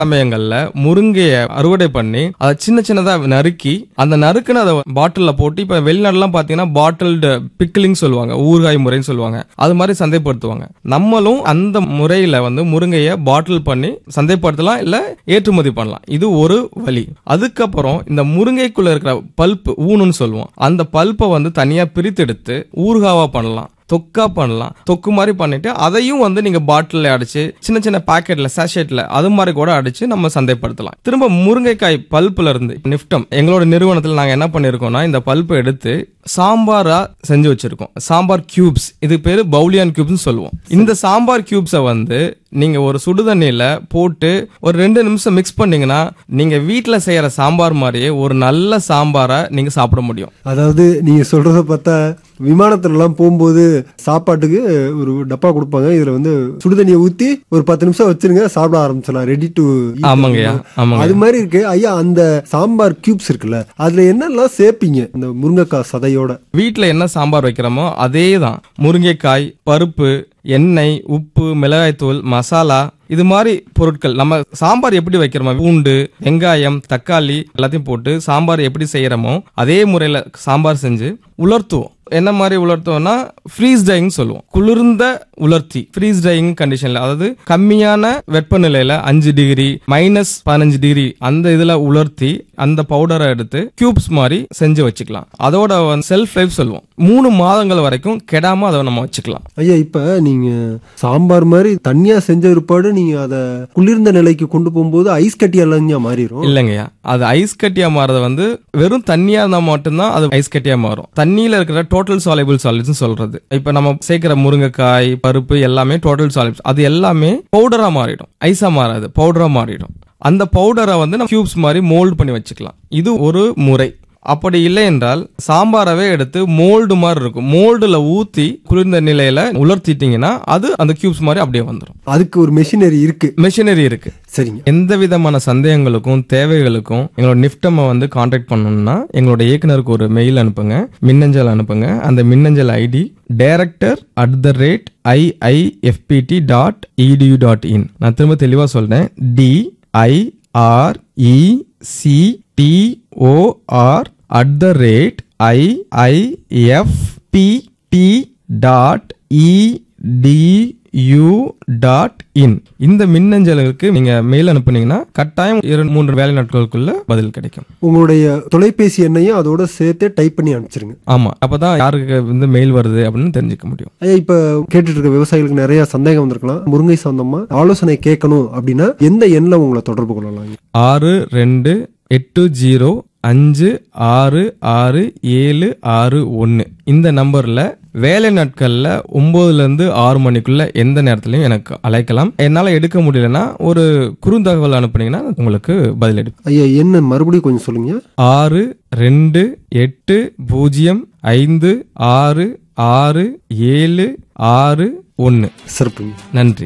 சமயங்கள்ல முருங்கைய அறுவடை பண்ணி அதை சின்ன சின்னதா நறுக்கி அந்த நறுக்குன்னு அதை பாட்டில்ல போட்டு இப்ப வெளிநாடுலாம் பாத்தீங்கன்னா பாட்டில்டு பிக்கிளிங் சொல்லுவாங்க ஊறுகாய் முறைன்னு சொல்லுவாங்க அது மாதிரி சந்தைப்படுத்துவாங்க நம்மளும் அந்த முறையில வந்து முருங்கைய பாட்டில் பண்ணி சந்தைப்படுத்தலாம் இல்ல ஏற்றுமதி பண்ணலாம் இது ஒரு வழி அதுக்கப்புறம் இந்த முருங்கைக்குள்ள இருக்கிற பல்ப் ஊனுன்னு சொல்லுவோம் அந்த பல்ப்பை வந்து தனியா பிரித்தெடுத்து ஊறுகாவா பண்ணலாம் தொக்கா பண்ணலாம் தொக்கு மாதிரி பண்ணிட்டு அதையும் வந்து நீங்க பாட்டில்ல அடிச்சு சின்ன சின்ன பாக்கெட்ல சாஷேட்ல அது மாதிரி கூட அடிச்சு நம்ம சந்தைப்படுத்தலாம் திரும்ப முருங்கைக்காய் பல்ப்ல இருந்து நிஃப்டம் எங்களோட நிறுவனத்துல நாங்க என்ன பண்ணிருக்கோம்னா இந்த பல்ப்பை எடுத்து சாம்பாரா செஞ்சு வச்சிருக்கோம் சாம்பார் கியூப்ஸ் இது பேரு பவுலியான் கியூப்ஸ் சொல்லுவோம் இந்த சாம்பார் கியூப்ஸை வந்து நீங்க ஒரு சுடுதண்ணியில போட்டு ஒரு ரெண்டு நிமிஷம் மிக்ஸ் பண்ணீங்கன்னா நீங்க வீட்ல செய்யற சாம்பார் மாதிரியே ஒரு நல்ல சாம்பாரை நீங்க சாப்பிட முடியும் அதாவது நீங்க சொல்றத பார்த்தா விமானத்துல எல்லாம் போகும்போது சாப்பாட்டுக்கு ஒரு டப்பா கொடுப்பாங்க இதுல வந்து சுடுதண்ணியை ஊத்தி ஒரு பத்து நிமிஷம் வச்சிருங்க சாப்பிட ஆரம்பிச்சிடலாம் ரெடி டு ஆமாங்கய்யா ஆமாங்க அது மாதிரி இருக்கு ஐயா அந்த சாம்பார் கியூப்ஸ் இருக்குல்ல அதுல என்னெல்லாம் சேர்ப்பீங்க இந்த முருங்கைக்காய் சதையோட வீட்ல என்ன சாம்பார் வைக்கிறோமோ அதே தான் முருங்கைக்காய் பருப்பு எண்ணெய் உப்பு மிளகாய்த்தூள் மசாலா இது மாதிரி பொருட்கள் நம்ம சாம்பார் எப்படி வைக்கிறோமோ பூண்டு வெங்காயம் தக்காளி எல்லாத்தையும் போட்டு சாம்பார் எப்படி செய்யறோமோ அதே முறையில சாம்பார் செஞ்சு உலர்த்துவோம் என்ன மாதிரி உலர்த்துவோம்னா ஃப்ரீஸ் டைங் சொல்லுவோம் குளிர்ந்த உலர்த்தி ஃப்ரீஸ் டைங் கண்டிஷன்ல அதாவது கம்மியான வெப்பநிலையில அஞ்சு டிகிரி மைனஸ் பதினஞ்சு டிகிரி அந்த இதுல உலர்த்தி அந்த பவுடரை எடுத்து கியூப்ஸ் மாதிரி செஞ்சு வச்சுக்கலாம் அதோட செல்ஃப் லைஃப் சொல்லுவோம் மூணு மாதங்கள் வரைக்கும் கெடாம அதை நம்ம வச்சுக்கலாம் ஐயா இப்ப நீங்க சாம்பார் மாதிரி தண்ணியா செஞ்ச பிற்பாடு நீங்க அத குளிர்ந்த நிலைக்கு கொண்டு போகும்போது ஐஸ் கட்டி எல்லாம் மாறிடும் இல்லைங்கய்யா அது ஐஸ் கட்டியா மாறது வந்து வெறும் தண்ணியா இருந்தா மட்டும்தான் அது ஐஸ் கட்டியா மாறும் தண்ணியில இருக்கிற டோட்டல் சாலிபிள் சாலிட்ஸ் சொல்றது இப்ப நம்ம சேர்க்கிற முருங்கைக்காய் பருப்பு எல்லாமே டோட்டல் சாலிபிள்ஸ் அது எல்லாமே பவுடரா மாறிடும் ஐஸா மாறாது பவுடரா மாறிடும் அந்த பவுடரை வந்து நம்ம கியூப்ஸ் மாதிரி மோல்ட் பண்ணி வச்சுக்கலாம் இது ஒரு முறை அப்படி இல்லை என்றால் சாம்பாரவே எடுத்து மோல்டு மாதிரி இருக்கும் மோல்டுல ஊத்தி குளிர்ந்த நிலையில உலர்த்திட்டீங்கன்னா அது அந்த கியூப்ஸ் மாதிரி அப்படியே வந்துடும் அதுக்கு ஒரு மெஷினரி இருக்கு மெஷினரி இருக்கு சரிங்க எந்த விதமான சந்தேகங்களுக்கும் தேவைகளுக்கும் எங்களோட நிஃப்டம் வந்து காண்டாக்ட் பண்ணணும்னா எங்களோட இயக்குனருக்கு ஒரு மெயில் அனுப்புங்க மின்னஞ்சல் அனுப்புங்க அந்த மின்னஞ்சல் ID director at the rate IIFT dot edu dot in நான் திரும்ப தெளிவா சொல்றேன் D I R E C T O R at the rate IIFT dot edu dot in இந்த மின்னஞ்சலுக்கு நீங்க மெயில் அனுப்புனீங்கன்னா கட்டாயம் இரண்டு மூன்று வேலை நாட்களுக்குள்ள பதில் கிடைக்கும் உங்களுடைய தொலைபேசி எண்ணையும் அதோட சேர்த்தே டைப் பண்ணி அனுப்பிச்சிருங்க ஆமா அப்பதான் யாருக்கு வந்து மெயில் வருது அப்படின்னு தெரிஞ்சுக்க முடியும் ஐயா இப்ப கேட்டுட்டு இருக்க விவசாயிகளுக்கு நிறைய சந்தேகம் வந்திருக்கலாம் முருங்கை சம்பந்தமா ஆலோசனை கேட்கணும் அப்படின்னா எந்த எண்ணில் உங்களை தொடர்பு கொள்ளலாம் ஆறு ரெண்டு எட்டு ஜீரோ அஞ்சு ஆறு ஆறு ஏழு ஆறு ஒன்று இந்த நம்பர்ல வேலை நாட்கள்ல ஒன்பதுல இருந்து ஆறு மணிக்குள்ள எந்த நேரத்திலையும் எனக்கு அழைக்கலாம் என்னால எடுக்க முடியலன்னா ஒரு குறுந்தகவல் அனுப்புனீங்கன்னா உங்களுக்கு பதில் எடுப்பேன் ஐயா என்ன மறுபடியும் கொஞ்சம் சொல்லுங்க ஆறு ரெண்டு எட்டு பூஜ்ஜியம் ஐந்து ஆறு ஆறு ஏழு ஆறு ஒன்று சிறப்புங்க நன்றி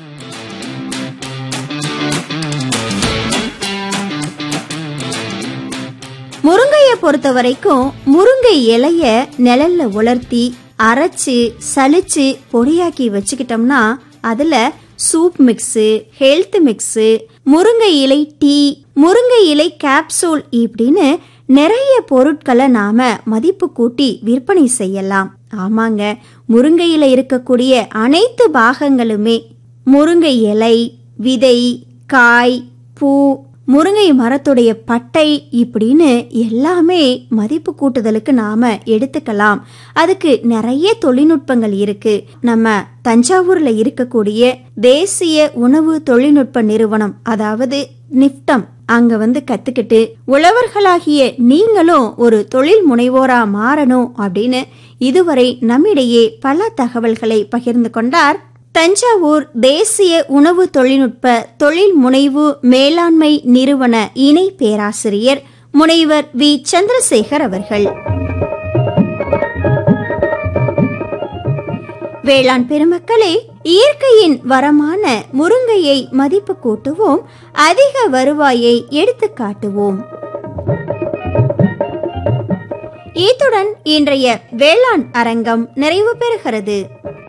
முருங்கைய பொறுத்த வரைக்கும் முருங்கை இலைய நிழல்ல உலர்த்தி அரைச்சு சலிச்சு பொடியாக்கி வச்சுக்கிட்டோம்னா அதுல சூப் மிக்ஸு ஹெல்த் மிக்ஸு முருங்கை இலை டீ முருங்கை இலை கேப்சூல் இப்படின்னு நிறைய பொருட்களை நாம மதிப்பு கூட்டி விற்பனை செய்யலாம் ஆமாங்க முருங்கையில இருக்கக்கூடிய அனைத்து பாகங்களுமே முருங்கை இலை விதை காய் பூ முருங்கை மரத்துடைய பட்டை இப்படின்னு எல்லாமே மதிப்பு கூட்டுதலுக்கு நாம எடுத்துக்கலாம் அதுக்கு நிறைய தொழில்நுட்பங்கள் இருக்கு நம்ம தஞ்சாவூர்ல இருக்கக்கூடிய தேசிய உணவு தொழில்நுட்ப நிறுவனம் அதாவது நிப்டம் அங்க வந்து கத்துக்கிட்டு உழவர்களாகிய நீங்களும் ஒரு தொழில் முனைவோரா மாறணும் அப்படின்னு இதுவரை நம்மிடையே பல தகவல்களை பகிர்ந்து கொண்டார் தஞ்சாவூர் தேசிய உணவு தொழில்நுட்ப தொழில் முனைவு மேலாண்மை நிறுவன இணை பேராசிரியர் முனைவர் வி சந்திரசேகர் அவர்கள் வேளாண் பெருமக்களே இயற்கையின் வரமான முருங்கையை மதிப்பு கூட்டுவோம் அதிக வருவாயை எடுத்து காட்டுவோம் இத்துடன் இன்றைய வேளாண் அரங்கம் நிறைவு பெறுகிறது